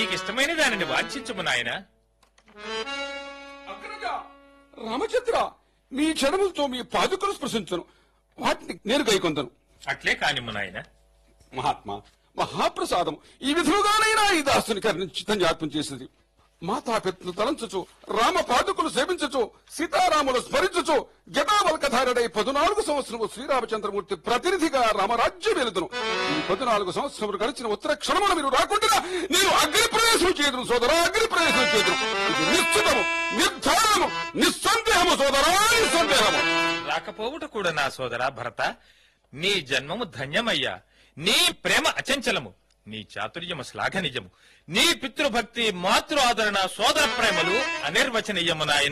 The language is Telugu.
నీకిష్టమైన దానిని వాంఛించుము నాయనా అగ్రజ రామచంద్ర మీ చడములతో మీ పాదుకలు స్పృశించను వాటిని నేను గైకొందను అట్లే కానిమ్ము నాయనా మహాత్మా మహాప్రసాదం ఈ విధముగానైనా ఈ దాసుని కరుణించి జ్ఞాపం చేసింది మాతాపితను తలంచుచు రామ పాదుకులు సేవించుచు సీతారాములు స్మరించుచు గతావల్కధారుడై పదునాలుగు సంవత్సరము శ్రీరామచంద్రమూర్తి ప్రతినిధిగా రామరాజ్యం వెలుదును ఈ పద్నాలుగు సంవత్సరములు గడిచిన ఉత్తర క్షణమున మీరు రాకుండా నేను అగ్ని ప్రవేశం చేయదును సోదరా అగ్ని ప్రవేశం చేయదును ఇది నిశ్చితము నిర్ధారణము నిస్సందేహము సోదరా నిస్సందేహము రాకపోవుట కూడా నా సోదరా భరత నీ జన్మము ధన్యమయ్యా నీ ప్రేమ అచంచలము నీ చాతుర్యము శ్లాఘనిజము నీ పితృభక్తి మాతృ ఆదరణ సోదర ప్రేమలు అనిర్వచనీయము నాయన